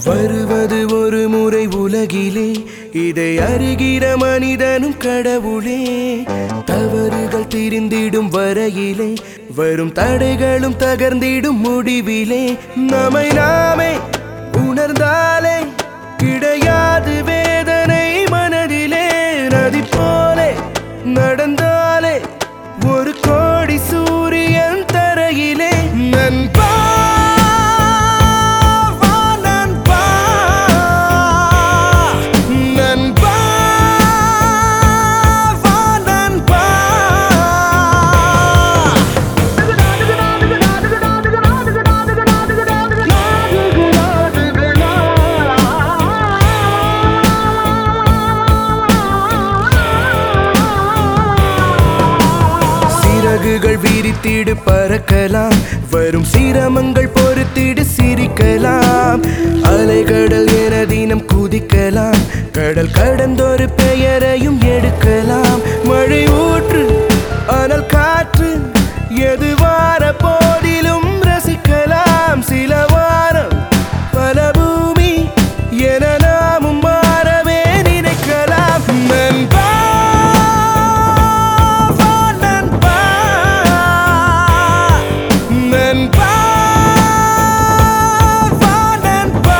வருவது ஒரு முறை உலகிலே இதை அறிகிற மனிதனும் கடவுளே தவறுகள் திரிந்திடும் வரையிலே வரும் தடைகளும் தகர்ந்திடும் முடிவிலே நம்மை நாமே உணர்ந்தாலே கிடையாது வேதனை மனதிலே நதி போலே நடந்தாலே ஒரு கோடி சூரியன் தரையிலே நண்பா வா நண்பா நண்பா வா நண்பா சிறகுகள் விரித்திடு பறக்கலாம் வரும் சிரமங்கள் பொறுத்திடு சிரிக்கலாம் அலைகடல் என தினம் குதிக்கலாம் கடல் கடந்தொரு பெயரையும் எடுக்கலாம் மழை ஊற்று அனல் காற்று எது வார போதிலும் ரசிக்கலாம் சில வாரம் பல பூமி என நாமும் மாறவே நினைக்கலாம் நண்பா வா நண்பா நண்பா வா நண்பா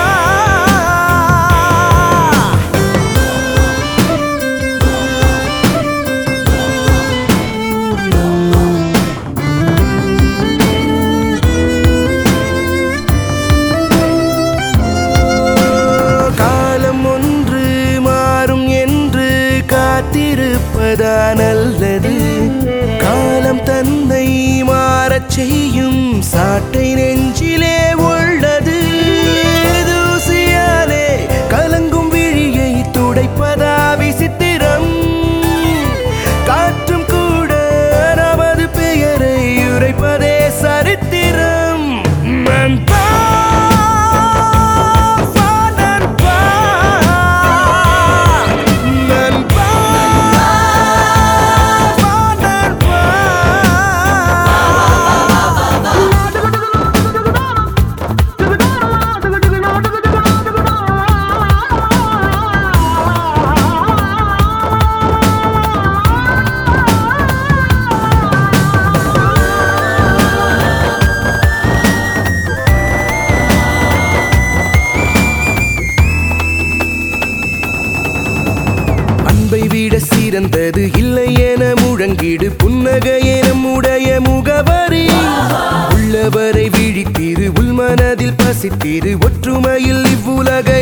காலம் ஒன்று மாறும் என்று காத்திருப்பதா நல்லது காலம் தன்னை மாறச் செய்யும் சாட்டை நெஞ்சிலே உள்ளது தூசியாலே கலங்கும் விழியை துடைப்பதா விசித்திரம் காற்றும் கூட நமது பெயரை உரைப்பதே சரித்திரம் நண்பா வா நண்பா நண்பா வா நண்பா அன்பை விட சிறந்தது இல்லை என முழங்கிடு புன்னகை நம்முடைய முகவரி உள்ளவரை விழித்திரு உள்மனதில் பசித்திரு ஒற்றுமையில் இவ்வுலகை